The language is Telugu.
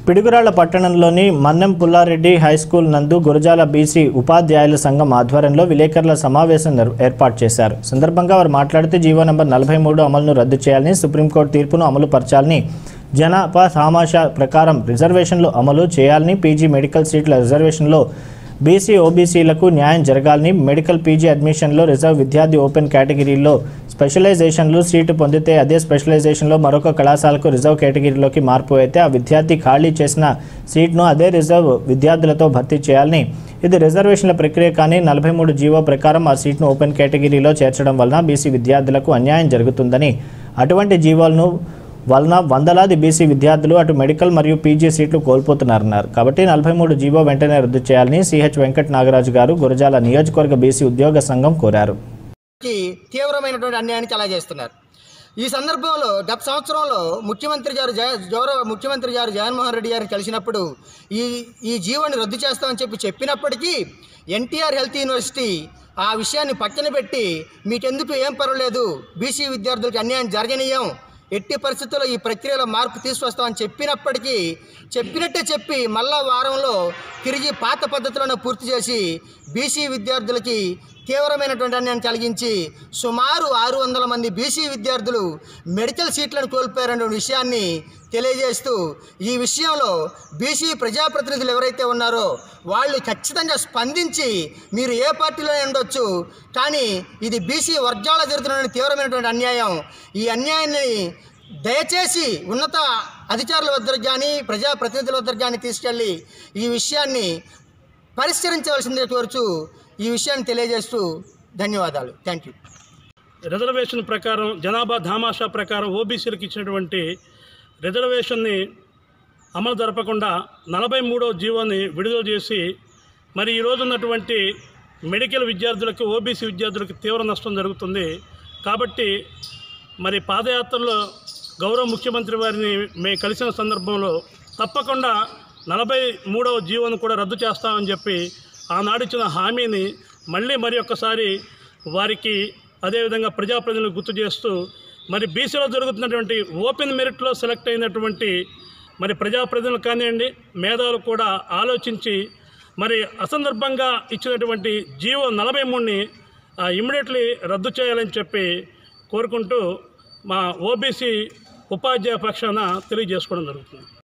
పిడుగురాళ్ల పట్టణంలోని మన్నెం పుల్లారెడ్డి హైస్కూల్ నందు గురజాల బీసీ ఉపాధ్యాయుల సంఘం ఆధ్వర్యంలో విలేకరుల సమావేశం నిర్- ఏర్పాటు చేశారు సందర్భంగా వారు మాట్లాడుతూ జీవో నంబర్ నలభై మూడు అమలును రద్దు చేయాలని సుప్రీంకోర్టు తీర్పును అమలు పరచాలని జనాభా సామాషా ప్రకారం రిజర్వేషన్లు అమలు చేయాలని పీజీ మెడికల్ సీట్ల రిజర్వేషన్లో బీసీ ఓబీసీలకు న్యాయం జరగాలని మెడికల్ పీజీ అడ్మిషన్లో రిజర్వ్ విద్యార్థి ఓపెన్ కేటగిరీలో స్పెషలైజేషన్లు సీటు పొందితే అదే స్పెషలైజేషన్లో మరొక కళాశాలకు రిజర్వ్ కేటగిరీలోకి మార్పు అయితే ఆ విద్యార్థి ఖాళీ చేసిన సీట్ను అదే రిజర్వ్ విద్యార్థులతో భర్తీ చేయాలని ఇది రిజర్వేషన్ల ప్రక్రియ కానీ నలభై మూడు జీవో ప్రకారం ఆ సీట్ను ఓపెన్ కేటగిరీలో చేర్చడం వలన బీసీ విద్యార్థులకు అన్యాయం జరుగుతుందని అటువంటి జీవోలను వలన వందలాది బీసీ విద్యార్థులు అటు మెడికల్ మరియు పీజీ సీట్లు కోల్పోతున్నారన్నారు కాబట్టి నలభై మూడు జీవో వెంటనే రద్దు చేయాలని సిహెచ్ వెంకట నాగరాజు గారు గురజాల నియోజకవర్గ బీసీ ఉద్యోగ సంఘం కోరారు కి తీవ్రమైనటువంటి అన్యాయాన్ని కలగజేస్తున్నారు ఈ సందర్భంలో గత సంవత్సరంలో ముఖ్యమంత్రి గారు జగ గౌరవ ముఖ్యమంత్రి గారు జగన్మోహన్ రెడ్డి గారిని కలిసినప్పుడు ఈ ఈ జీవోని రద్దు చేస్తామని చెప్పి చెప్పినప్పటికీ ఎన్టీఆర్ హెల్త్ యూనివర్సిటీ ఆ విషయాన్ని పక్కన పెట్టి మీకెందుకు ఏం పర్వాలేదు బీసీ విద్యార్థులకు అన్యాయం జరగనీయం ఎట్టి పరిస్థితుల్లో ఈ ప్రక్రియలో మార్పు తీసుకొస్తామని చెప్పినప్పటికీ చెప్పినట్టే చెప్పి మళ్ళా వారంలో తిరిగి పాత పద్ధతిలోనే పూర్తి చేసి బీసీ విద్యార్థులకి తీవ్రమైనటువంటి అన్యాయం కలిగించి సుమారు ఆరు వందల మంది బీసీ విద్యార్థులు మెడికల్ సీట్లను కోల్పోయారనే విషయాన్ని తెలియజేస్తూ ఈ విషయంలో బీసీ ప్రజాప్రతినిధులు ఎవరైతే ఉన్నారో వాళ్ళు ఖచ్చితంగా స్పందించి మీరు ఏ పార్టీలో ఉండొచ్చు కానీ ఇది బీసీ వర్గాల జరుగుతున్న తీవ్రమైనటువంటి అన్యాయం ఈ అన్యాయాన్ని దయచేసి ఉన్నత అధికారుల వద్దకు కానీ ప్రజాప్రతినిధుల వద్దకు కానీ తీసుకెళ్ళి ఈ విషయాన్ని పరిష్కరించవలసిందే కోరుచు ఈ విషయాన్ని తెలియజేస్తూ ధన్యవాదాలు థ్యాంక్ యూ రిజర్వేషన్ ప్రకారం జనాభా ధామాషా ప్రకారం ఓబీసీలకు ఇచ్చినటువంటి రిజర్వేషన్ని అమలు జరపకుండా నలభై మూడో జీవోని విడుదల చేసి మరి ఈరోజు ఉన్నటువంటి మెడికల్ విద్యార్థులకు ఓబీసీ విద్యార్థులకు తీవ్ర నష్టం జరుగుతుంది కాబట్టి మరి పాదయాత్రలో గౌరవ ముఖ్యమంత్రి వారిని మేము కలిసిన సందర్భంలో తప్పకుండా నలభై మూడవ జీవోను కూడా రద్దు చేస్తామని చెప్పి ఆనాడు ఇచ్చిన హామీని మళ్ళీ మరి ఒక్కసారి వారికి అదేవిధంగా ప్రజాప్రతినిధులు గుర్తు చేస్తూ మరి బీసీలో జరుగుతున్నటువంటి ఓపెన్ మెరిట్లో సెలెక్ట్ అయినటువంటి మరి ప్రజాప్రతినిధులు కానివ్వండి మేధావులు కూడా ఆలోచించి మరి అసందర్భంగా ఇచ్చినటువంటి జీవో నలభై మూడుని ఇమ్మీడియట్లీ రద్దు చేయాలని చెప్పి కోరుకుంటూ మా ఓబీసీ ఉపాధ్యాయ పక్షాన తెలియజేసుకోవడం జరుగుతుంది